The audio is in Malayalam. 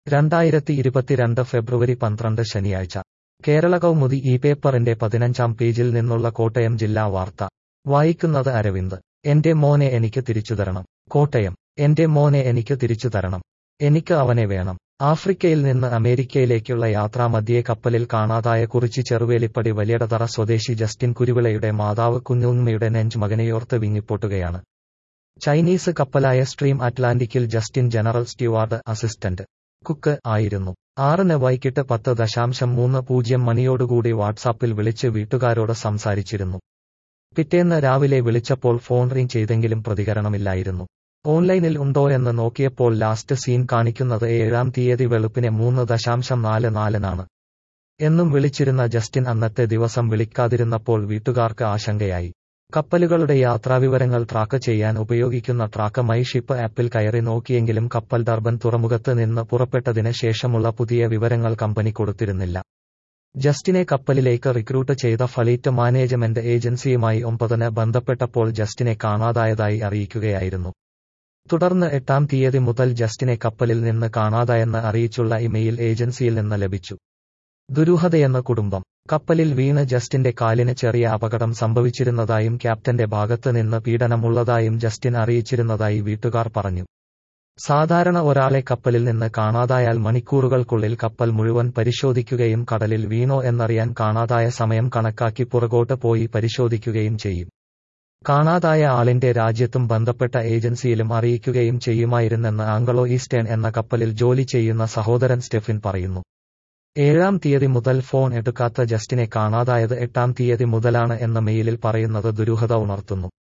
രണ്ടായിരത്തി ഇരുപത്തിരണ്ട് ഫെബ്രുവരി പന്ത്രണ്ട് ശനിയാഴ്ച കേരള കൗമുദി ഈ പേപ്പറിന്റെ പതിനഞ്ചാം പേജിൽ നിന്നുള്ള കോട്ടയം ജില്ലാ വാർത്ത വായിക്കുന്നത് അരവിന്ദ് എന്റെ മോനെ എനിക്ക് തിരിച്ചു തരണം കോട്ടയം എന്റെ മോനെ എനിക്ക് തിരിച്ചു തരണം എനിക്ക് അവനെ വേണം ആഫ്രിക്കയിൽ നിന്ന് അമേരിക്കയിലേക്കുള്ള യാത്രാമധ്യേ കപ്പലിൽ കാണാതായ കുറിച്ചി ചെറുവേലിപ്പടി വലിയടതറ സ്വദേശി ജസ്റ്റിൻ കുരുവിളയുടെ മാതാവ് കുഞ്ഞുമ്മയുടെ നെഞ്ച് മകനെയോർത്ത് വിങ്ങിപ്പൊട്ടുകയാണ് ചൈനീസ് കപ്പലായ സ്ട്രീം അറ്റ്ലാന്റിക്കിൽ Justin general steward assistant cook ആയിരുന്നു ആറിന് വൈകിട്ട് പത്ത് ദശാംശം മൂന്ന് പൂജ്യം മണിയോടുകൂടി വാട്സാപ്പിൽ വിളിച്ച് വീട്ടുകാരോട് സംസാരിച്ചിരുന്നു പിറ്റേന്ന് രാവിലെ വിളിച്ചപ്പോൾ ഫോൺ റിംഗ് ചെയ്തെങ്കിലും പ്രതികരണമില്ലായിരുന്നു ഓൺലൈനിൽ ഉണ്ടോയെന്ന് നോക്കിയപ്പോൾ ലാസ്റ്റ് സീൻ കാണിക്കുന്നത് ഏഴാം തീയതി വെളുപ്പിനെ മൂന്ന് ദശാംശം നാല് നാലിനാണ് എന്നും വിളിച്ചിരുന്ന ജസ്റ്റിൻ അന്നത്തെ ദിവസം വിളിക്കാതിരുന്നപ്പോൾ വീട്ടുകാർക്ക് ആശങ്കയായി കപ്പലുകളുടെ യാത്രാവിവരങ്ങൾ ട്രാക്ക് ചെയ്യാൻ ഉപയോഗിക്കുന്ന ട്രാക്ക് മൈ ഷിപ്പ് ആപ്പിൽ കയറി നോക്കിയെങ്കിലും കപ്പൽ ഡർബൻ തുറമുഖത്ത് നിന്ന് പുറപ്പെട്ടതിന് ശേഷമുള്ള പുതിയ വിവരങ്ങൾ കമ്പനി കൊടുത്തിരുന്നില്ല ജസ്റ്റിനെ കപ്പലിലേക്ക് റിക്രൂട്ട് ചെയ്ത ഫലീറ്റ് മാനേജ്മെന്റ് ഏജൻസിയുമായി ഒമ്പതിന് ബന്ധപ്പെട്ടപ്പോൾ ജസ്റ്റിനെ കാണാതായതായി അറിയിക്കുകയായിരുന്നു തുടർന്ന് എട്ടാം തീയതി മുതൽ ജസ്റ്റിനെ കപ്പലിൽ നിന്ന് കാണാതായെന്ന് അറിയിച്ചുള്ള ഇമെയിൽ ഏജൻസിയിൽ നിന്ന് ലഭിച്ചു ദുരൂഹതയെന്ന കുടുംബം കപ്പലിൽ വീണ് ജസ്റ്റിന്റെ കാലിന് ചെറിയ അപകടം സംഭവിച്ചിരുന്നതായും ക്യാപ്റ്റന്റെ ഭാഗത്ത് നിന്ന് പീഡനമുള്ളതായും ജസ്റ്റിൻ അറിയിച്ചിരുന്നതായി വീട്ടുകാർ പറഞ്ഞു സാധാരണ ഒരാളെ കപ്പലിൽ നിന്ന് കാണാതായാൽ മണിക്കൂറുകൾക്കുള്ളിൽ കപ്പൽ മുഴുവൻ പരിശോധിക്കുകയും കടലിൽ വീണോ എന്നറിയാൻ കാണാതായ സമയം കണക്കാക്കി പുറകോട്ട് പോയി പരിശോധിക്കുകയും ചെയ്യും കാണാതായ ആളിന്റെ രാജ്യത്തും ബന്ധപ്പെട്ട ഏജൻസിയിലും അറിയിക്കുകയും ചെയ്യുമായിരുന്നെന്ന് ആംഗളോ ഈസ്റ്റേൺ എന്ന കപ്പലിൽ ജോലി ചെയ്യുന്ന സഹോദരൻ സ്റ്റെഫിൻ പറയുന്നു ഏഴാം തീയതി മുതൽ ഫോൺ എടുക്കാത്ത ജസ്റ്റിനെ കാണാതായത് എട്ടാം തീയതി മുതലാണ് എന്ന മെയിലിൽ പറയുന്നത് ദുരൂഹത ഉണർത്തുന്നു